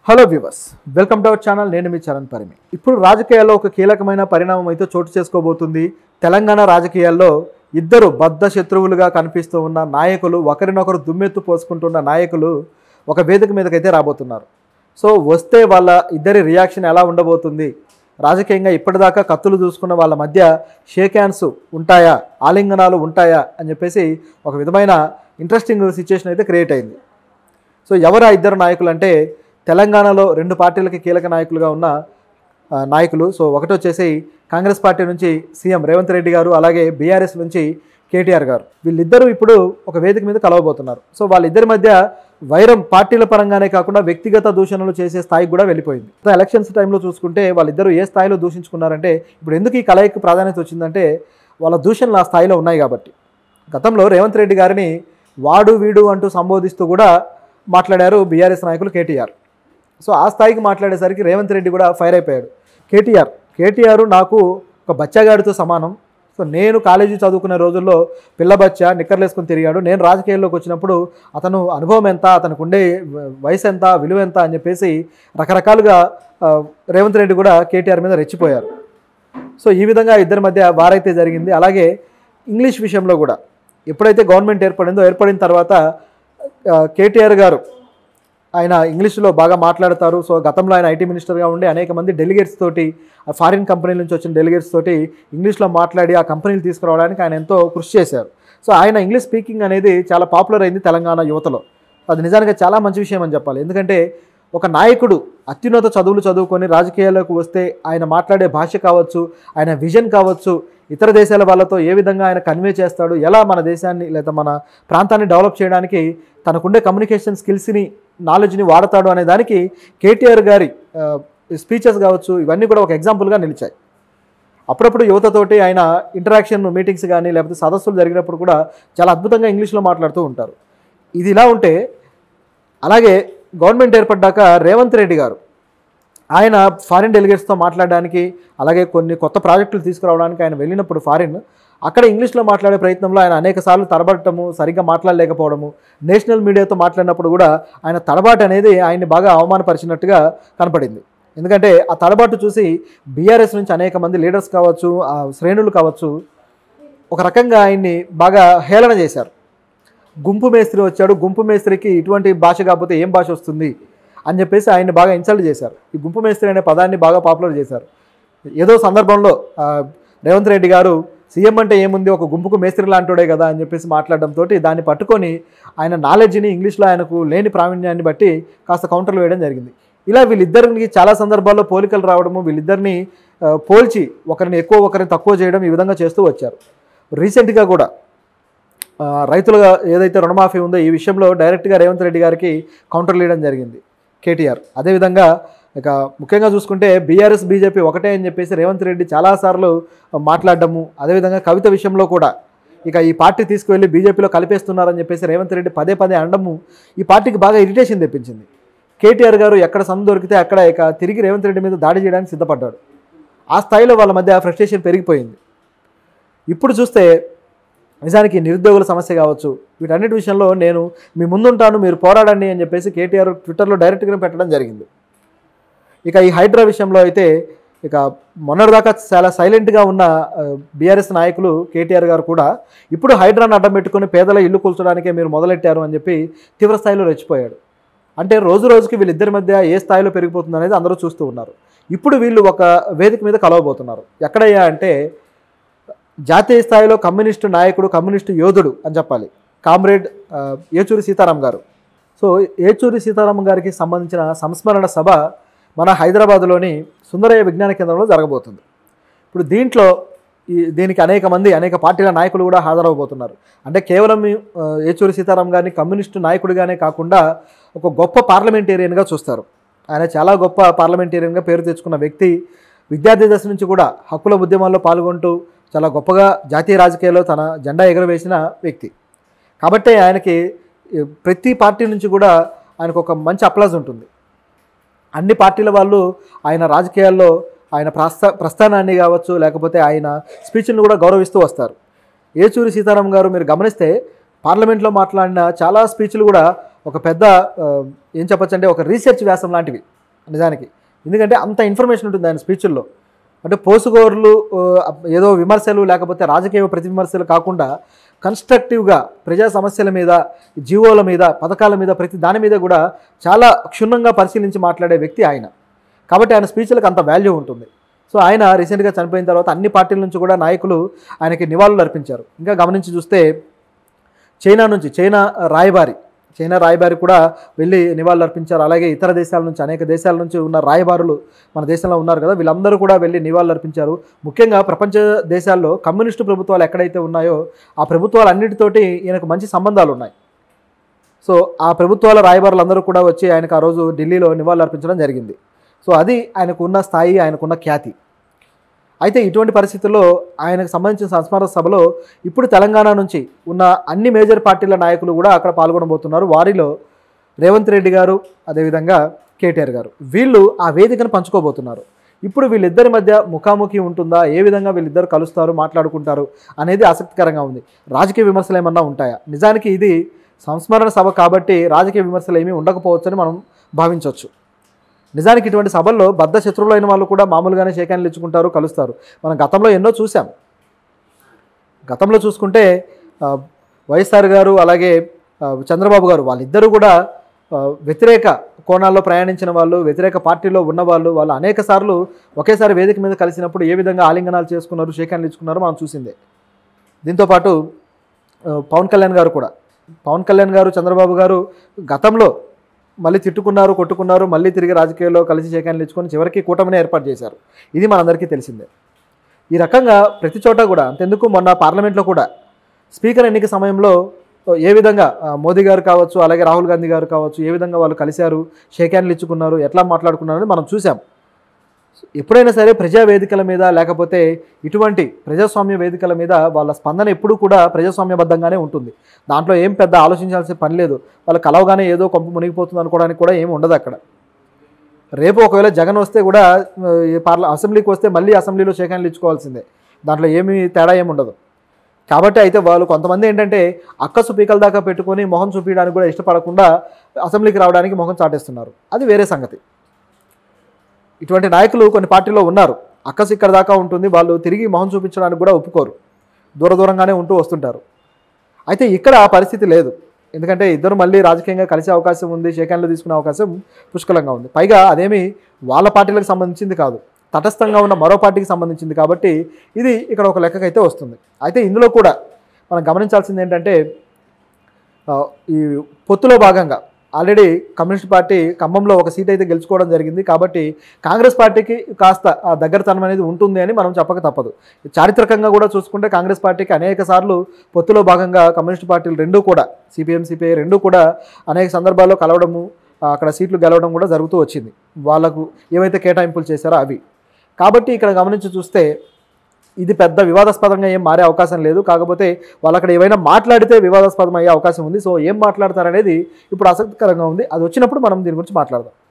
hello viewers welcome to our channel నేను మీ చరణ్ పరిమి ఇప్పుడు రాజకీయాల్లో ఒక కీలకమైన పరిణామం అయితే చోటు చేసుకోబోతుంది తెలంగాణ రాజకీయాల్లో ఇద్దరు బద్ధ శత్రువులుగా కనిపిస్తూ ఉన్న నాయకులు ఒకరినొకరు దుమ్మెత్తు పోసుకుంటున్న నాయకులు ఒక వేదిక మీదకైతే రాబోతున్నారు సో వస్తే వాళ్ళ ఇద్దరి రియాక్షన్ ఎలా ఉండబోతుంది రాజకీయంగా ఇప్పటిదాకా కత్తులు చూసుకున్న వాళ్ళ మధ్య షేక్ హ్యాండ్స్ ఉంటాయా ఆలింగనాలు ఉంటాయా అని చెప్పేసి ఒక విధమైన ఇంట్రెస్టింగ్ సిచ్యుయేషన్ అయితే క్రియేట్ అయింది సో ఎవరు ఆ ఇద్దరు నాయకులు అంటే తెలంగాణలో రెండు పార్టీలకి కీలక నాయకులుగా ఉన్న ఆ, నాయకులు సో ఒకటి వచ్చేసి కాంగ్రెస్ పార్టీ నుంచి సీఎం రేవంత్ రెడ్డి గారు అలాగే బీఆర్ఎస్ నుంచి కేటీఆర్ గారు వీళ్ళిద్దరూ ఇప్పుడు ఒక వేదిక మీద కలవబోతున్నారు సో వాళ్ళిద్దరి మధ్య వైరం పార్టీల పరంగానే కాకుండా వ్యక్తిగత దూషణలు చేసే స్థాయికి కూడా వెళ్ళిపోయింది సో ఎలక్షన్స్ టైంలో చూసుకుంటే వాళ్ళిద్దరూ ఏ స్థాయిలో దూషించుకున్నారంటే ఇప్పుడు ఎందుకు ఈ కలయికి ప్రాధాన్యత వచ్చిందంటే వాళ్ళ దూషణలు ఆ స్థాయిలో ఉన్నాయి కాబట్టి గతంలో రేవంత్ రెడ్డి గారిని వాడు వీడు అంటూ సంబోధిస్తూ కూడా మాట్లాడారు బీఆర్ఎస్ నాయకులు కేటీఆర్ సో ఆ స్థాయికి మాట్లాడేసరికి రేవంత్ రెడ్డి కూడా ఫైర్ అయిపోయాడు కేటీఆర్ కేటీఆర్ నాకు ఒక బచ్చగాడితో సమానం సో నేను కాలేజీ చదువుకునే రోజుల్లో పిల్ల బచ్చ నిక్కర్లు వేసుకుని తిరిగాడు నేను రాజకీయాల్లోకి వచ్చినప్పుడు అతను అనుభవం ఎంత అతనికి ఉండే వయసు ఎంత విలువ ఎంత అని చెప్పేసి రకరకాలుగా ఆ, రేవంత్ రెడ్డి కూడా కేటీఆర్ మీద రెచ్చిపోయారు సో ఈ విధంగా ఇద్దరి మధ్య వారైతే జరిగింది అలాగే ఇంగ్లీష్ విషయంలో కూడా ఎప్పుడైతే గవర్నమెంట్ ఏర్పడిందో ఏర్పడిన తర్వాత ఆ, కేటీఆర్ గారు ఆయన ఇంగ్లీష్లో బాగా మాట్లాడతారు సో గతంలో ఆయన ఐటీ మినిస్టర్గా ఉండి అనేక మంది డెలిగేట్స్ తోటి ఆ ఫారిన్ కంపెనీల నుంచి వచ్చిన డెలిగేట్స్ తోటి ఇంగ్లీష్లో మాట్లాడి ఆ కంపెనీలు తీసుకురావడానికి ఆయన ఎంతో కృషి చేశారు సో ఆయన ఇంగ్లీష్ స్పీకింగ్ అనేది చాలా పాపులర్ అయింది తెలంగాణ యువతలో అది నిజానికి చాలా మంచి విషయం అని చెప్పాలి ఎందుకంటే ఒక నాయకుడు అత్యున్నత చదువులు చదువుకొని రాజకీయాల్లోకి వస్తే ఆయన మాట్లాడే భాష కావచ్చు ఆయన విజన్ కావచ్చు ఇతర దేశాల వాళ్ళతో ఏ విధంగా ఆయన కన్వే చేస్తాడు ఎలా మన దేశాన్ని లేదా మన ప్రాంతాన్ని డెవలప్ చేయడానికి తనకుండే కమ్యూనికేషన్ స్కిల్స్ని నాలెడ్జ్ని వాడతాడు అనే దానికి కేటీఆర్ గారి స్పీచెస్ కావచ్చు ఇవన్నీ కూడా ఒక ఎగ్జాంపుల్గా నిలిచాయి అప్పుడప్పుడు యువతతోటి ఆయన ఇంటరాక్షన్ మీటింగ్స్ కానీ లేకపోతే సదస్సులు జరిగినప్పుడు కూడా చాలా అద్భుతంగా ఇంగ్లీష్లో మాట్లాడుతూ ఉంటారు ఇది ఇలా ఉంటే అలాగే గవర్నమెంట్ ఏర్పడ్డాక రేవంత్ రెడ్డి గారు ఆయన ఫారిన్ డెలిగేట్స్తో మాట్లాడడానికి అలాగే కొన్ని కొత్త ప్రాజెక్టులు తీసుకురావడానికి ఆయన వెళ్ళినప్పుడు ఫారిన్ అక్కడ ఇంగ్లీష్లో మాట్లాడే ప్రయత్నంలో ఆయన అనేక సార్లు తడబడటము సరిగ్గా మాట్లాడలేకపోవడము నేషనల్ మీడియాతో మాట్లాడినప్పుడు కూడా ఆయన తడబాటు అనేది ఆయన్ని బాగా అవమానపరిచినట్టుగా కనపడింది ఎందుకంటే ఆ తడబాటు చూసి బీఆర్ఎస్ నుంచి అనేక మంది లీడర్స్ కావచ్చు ఆ శ్రేణులు కావచ్చు ఒక రకంగా ఆయన్ని బాగా హేళన చేశారు గుంపు మేస్త్రి వచ్చాడు గుంపు మేస్త్రికి ఇటువంటి భాష కాకపోతే ఏం భాష వస్తుంది అని చెప్పేసి ఆయన్ని బాగా ఇన్సల్ట్ చేశారు ఈ గుంపు మేస్త్రి అనే పదాన్ని బాగా పాపులర్ చేశారు ఏదో సందర్భంలో ఆ, రేవంత్ రెడ్డి గారు సీఎం అంటే ఏముంది ఒక గుంపుకు మేస్త్రి లాంటోడే కదా అని చెప్పేసి మాట్లాడడంతో దాన్ని పట్టుకొని ఆయన నాలెడ్జ్ని ఇంగ్లీష్లో ఆయనకు లేని ప్రావీణ్యాన్ని బట్టి కాస్త కౌంటర్లు వేయడం జరిగింది ఇలా వీళ్ళిద్దరికి చాలా సందర్భాల్లో పోలికలు రావడము వీళ్ళిద్దరిని ఆ, పోల్చి ఒకరిని ఎక్కువ ఒకరిని తక్కువ చేయడం ఈ విధంగా చేస్తూ వచ్చారు రీసెంట్గా కూడా ఆ, రైతులుగా ఏదైతే రుణమాఫీ ఉందో ఈ విషయంలో డైరెక్ట్గా రేవంత్ రెడ్డి గారికి కౌంటర్ వేయడం జరిగింది కేటీఆర్ అదేవిధంగా ఇక ముఖ్యంగా చూసుకుంటే బీఆర్ఎస్ బీజేపీ ఒకటే అని చెప్పేసి రేవంత్ రెడ్డి చాలాసార్లు మాట్లాడడము అదేవిధంగా కవిత విషయంలో కూడా ఇక ఈ పార్టీ తీసుకువెళ్ళి బీజేపీలో కలిపేస్తున్నారని చెప్పేసి రేవంత్ రెడ్డి పదే పదే అనడము ఈ పార్టీకి బాగా ఇరిటేషన్ తెప్పించింది కేటీఆర్ గారు ఎక్కడ సందు దొరికితే అక్కడ ఇక తిరిగి రేవంత్ రెడ్డి మీద దాడి చేయడానికి సిద్ధపడ్డాడు ఆ స్థాయిలో వాళ్ళ మధ్య ఫ్రస్ట్రేషన్ పెరిగిపోయింది ఇప్పుడు చూస్తే నిజానికి నిరుద్యోగుల సమస్య కావచ్చు వీటన్నిటి విషయంలో నేను మీ ముందుంటాను మీరు పోరాడండి అని చెప్పేసి కేటీఆర్ ట్విట్టర్లో డైరెక్ట్గా పెట్టడం జరిగింది ఇక ఈ హైడ్రా విషయంలో అయితే ఇక మొన్నటిదాకా చాలా సైలెంట్గా ఉన్న బీఆర్ఎస్ నాయకులు కేటీఆర్ గారు కూడా ఇప్పుడు హైడ్రాను అడ్డం పెట్టుకుని పేదల ఇల్లు కూల్చడానికే మీరు మొదలెట్టారు అని చెప్పి తీవ్ర స్థాయిలో రెచ్చిపోయాడు అంటే రోజు రోజుకి వీళ్ళిద్దరి మధ్య ఏ స్థాయిలో పెరిగిపోతుంది అనేది అందరూ చూస్తూ ఉన్నారు ఇప్పుడు వీళ్ళు ఒక వేదిక మీద కలవబోతున్నారు ఎక్కడయ్యా అంటే జాతీయ స్థాయిలో కమ్యూనిస్టు నాయకుడు కమ్యూనిస్టు యోధుడు అని చెప్పాలి కామ్రేడ్ ఆ, ఏచూరి సీతారాం గారు సో ఏచూరి సీతారాం గారికి సంబంధించిన సంస్మరణ సభ మన హైదరాబాద్లోని సుందరయ్య విజ్ఞాన కేంద్రంలో జరగబోతుంది ఇప్పుడు దీంట్లో ఈ దీనికి అనేక మంది అనేక పార్టీల నాయకులు కూడా హాజరవబోతున్నారు అంటే కేవలం ఈ, ఆ, ఏచూరి సీతారాం గారిని కమ్యూనిస్టు నాయకుడిగానే కాకుండా ఒక గొప్ప పార్లమెంటేరియన్గా చూస్తారు ఆయన చాలా గొప్ప పార్లమెంటేరియన్గా పేరు తెచ్చుకున్న వ్యక్తి విద్యార్థి దశ నుంచి కూడా హక్కుల ఉద్యమాల్లో పాల్గొంటూ చాలా గొప్పగా జాతీయ రాజకీయాల్లో తన జెండా ఎగరవేసిన వ్యక్తి కాబట్టి ఆయనకి ఈ, ప్రతి పార్టీ నుంచి కూడా ఆయనకు ఒక మంచి అప్లాజ్ ఉంటుంది అన్ని పార్టీల వాళ్ళు ఆయన రాజకీయాల్లో ఆయన ప్రస్థా ప్రస్థానాన్ని కావచ్చు లేకపోతే ఆయన స్పీచ్లను కూడా గౌరవిస్తూ వస్తారు ఏచూరి సీతారాం గారు మీరు గమనిస్తే పార్లమెంట్లో మాట్లాడిన చాలా స్పీచ్లు కూడా ఒక పెద్ద ఆ, ఏం చెప్పొచ్చు అంటే ఒక రీసెర్చ్ వ్యాసం లాంటివి నిజానికి ఎందుకంటే అంత ఇన్ఫర్మేషన్ ఉంటుంది ఆయన స్పీచ్ల్లో అంటే పోసుకోర్లు ఆ, ఏదో విమర్శలు లేకపోతే రాజకీయ ప్రతి విమర్శలు కాకుండా కన్స్ట్రక్టివ్గా ప్రజా సమస్యల మీద జీవోల మీద పథకాల మీద ప్రతి దాని మీద కూడా చాలా క్షుణ్ణంగా పరిశీలించి మాట్లాడే వ్యక్తి ఆయన కాబట్టి ఆయన స్పీచ్లకు అంత వాల్యూ ఉంటుంది సో ఆయన రీసెంట్గా చనిపోయిన తర్వాత అన్ని పార్టీల నుంచి కూడా నాయకులు ఆయనకి నివాళులు అర్పించారు ఇంకా గమనించి చూస్తే చైనా నుంచి చైనా రాయబారి చైనా రాయబారి కూడా వెళ్ళి నివాళులు అర్పించారు అలాగే ఇతర దేశాల నుంచి అనేక దేశాల నుంచి ఉన్న రాయబారులు మన దేశంలో ఉన్నారు కదా వీళ్ళందరూ కూడా వెళ్ళి నివాళులు అర్పించారు ముఖ్యంగా ప్రపంచ దేశాల్లో కమ్యూనిస్టు ప్రభుత్వాలు ఎక్కడైతే ఉన్నాయో ఆ ప్రభుత్వాలు అన్నిటితోటి ఈయనకు మంచి సంబంధాలు ఉన్నాయి సో ఆ ప్రభుత్వాల రాయబారులందరూ కూడా వచ్చి ఆయనకు ఆ రోజు ఢిల్లీలో నివాళులు అర్పించడం జరిగింది సో అది ఆయనకు ఉన్న స్థాయి ఆయనకున్న ఖ్యాతి అయితే ఇటువంటి పరిస్థితుల్లో ఆయనకు సంబంధించిన సంస్మరణ సభలో ఇప్పుడు తెలంగాణ నుంచి ఉన్న అన్ని మేజర్ పార్టీల నాయకులు కూడా అక్కడ పాల్గొనబోతున్నారు వారిలో రేవంత్ రెడ్డి గారు అదేవిధంగా కేటీఆర్ గారు వీళ్ళు ఆ వేదికను పంచుకోబోతున్నారు ఇప్పుడు వీళ్ళిద్దరి మధ్య ముఖాముఖి ఉంటుందా ఏ విధంగా వీళ్ళిద్దరు కలుస్తారు మాట్లాడుకుంటారు అనేది ఆసక్తికరంగా ఉంది రాజకీయ విమర్శలు ఏమన్నా ఉంటాయా నిజానికి ఇది సంస్మరణ సభ కాబట్టి రాజకీయ విమర్శలు ఏమీ ఉండకపోవచ్చని మనం భావించవచ్చు నిజానికి ఇటువంటి సభల్లో బద్ధ శత్రువులైన వాళ్ళు కూడా మామూలుగానే షేకాన్లు ఇచ్చుకుంటారు కలుస్తారు మనం గతంలో ఎన్నో చూసాం గతంలో చూసుకుంటే ఆ, వైఎస్ఆర్ గారు అలాగే ఆ, చంద్రబాబు గారు వాళ్ళిద్దరూ కూడా ఆ, వ్యతిరేక కోణాల్లో ప్రయాణించిన వాళ్ళు వ్యతిరేక పార్టీలో ఉన్నవాళ్ళు వాళ్ళు అనేక సార్లు ఒకేసారి వేదిక మీద కలిసినప్పుడు ఏ విధంగా ఆలింగనాలు చేసుకున్నారు షేకాన్లు ఇచ్చుకున్నారో మనం చూసిందే దీంతోపాటు ఆ, పవన్ కళ్యాణ్ గారు కూడా పవన్ కళ్యాణ్ గారు చంద్రబాబు గారు గతంలో మళ్ళీ తిట్టుకున్నారు కొట్టుకున్నారు మళ్ళీ తిరిగి రాజకీయాల్లో కలిసి షేకాన్లు ఇచ్చుకొని చివరికి కూటమిని ఏర్పాటు చేశారు ఇది మనందరికీ తెలిసిందే ఈ రకంగా ప్రతి చోట కూడా అంతెందుకు మొన్న పార్లమెంట్లో కూడా స్పీకర్ ఎన్నిక సమయంలో ఏ విధంగా ఆ, మోదీ గారు కావచ్చు అలాగే రాహుల్ గాంధీ గారు కావచ్చు ఏ విధంగా వాళ్ళు కలిశారు షేక్ హ్యాండ్లు ఇచ్చుకున్నారు ఎట్లా మాట్లాడుకున్నారు అని మనం చూసాం ఎప్పుడైనా సరే ప్రజా వేదికల మీద లేకపోతే ఇటువంటి ప్రజాస్వామ్య వేదికల మీద వాళ్ళ స్పందన ఎప్పుడూ కూడా ప్రజాస్వామ్యబద్ధంగానే ఉంటుంది దాంట్లో ఏం పెద్ద ఆలోచించాల్సిన పని లేదు వాళ్ళు కలవగానే ఏదో కొంప మునిగిపోతుంది అనుకోవడానికి కూడా ఏమి ఉండదు అక్కడ రేపు ఒకవేళ జగన్ వస్తే కూడా ఆ, ఈ పార్ల అసెంబ్లీకి వస్తే మళ్ళీ అసెంబ్లీలో షేక్ హ్యాండ్లు ఇచ్చుకోవాల్సిందే దాంట్లో ఏమీ తేడా ఏమి ఉండదు కాబట్టి అయితే వాళ్ళు కొంతమంది ఏంటంటే అక్కసు పీకల దాకా పెట్టుకొని మొహం చూపించడానికి కూడా ఇష్టపడకుండా అసెంబ్లీకి రావడానికి మొహం చాటేస్తున్నారు అది వేరే సంగతి ఇటువంటి నాయకులు కొన్ని పార్టీలో ఉన్నారు అక్కసు ఇక్కడ దాకా ఉంటుంది వాళ్ళు తిరిగి మొహం చూపించడానికి కూడా ఒప్పుకోరు దూర దూరంగానే ఉంటూ వస్తుంటారు అయితే ఇక్కడ ఆ పరిస్థితి లేదు ఎందుకంటే ఇద్దరు మళ్ళీ రాజకీయంగా కలిసే అవకాశం ఉంది షేకాన్లు తీసుకునే అవకాశం పుష్కలంగా ఉంది పైగా అదేమి వాళ్ళ పార్టీలకు సంబంధించింది కాదు తటస్థంగా ఉన్న మరో పార్టీకి సంబంధించింది కాబట్టి ఇది ఇక్కడ ఒక లెక్కకైతే వస్తుంది అయితే ఇందులో కూడా మనం గమనించాల్సింది ఏంటంటే ఆ, ఈ పొత్తులో భాగంగా ఆల్రెడీ కమ్యూనిస్ట్ పార్టీ ఖమ్మంలో ఒక సీట్ అయితే గెలుచుకోవడం జరిగింది కాబట్టి కాంగ్రెస్ పార్టీకి కాస్త ఆ దగ్గరతనం అనేది ఉంటుంది అని మనం చెప్పక తప్పదు చారిత్రకంగా కూడా చూసుకుంటే కాంగ్రెస్ పార్టీకి అనేక సార్లు పొత్తులో భాగంగా కమ్యూనిస్ట్ పార్టీలు రెండూ కూడా సిపిఎం సిపిఐ రెండూ కూడా అనేక సందర్భాల్లో కలవడము ఆ, అక్కడ సీట్లు గెలవడం కూడా జరుగుతూ వచ్చింది వాళ్ళకు ఏవైతే కేటాయింపులు చేశారో అవి కాబట్టి ఇక్కడ గమనించి చూస్తే ఇది పెద్ద వివాదాస్పదంగా ఏం మారే అవకాశం లేదు కాకపోతే వాళ్ళు అక్కడ ఏమైనా మాట్లాడితే వివాదాస్పదం అయ్యే అవకాశం ఉంది సో ఏం మాట్లాడతారనేది ఇప్పుడు ఆసక్తికరంగా ఉంది అది వచ్చినప్పుడు మనం దీని గురించి మాట్లాడదాం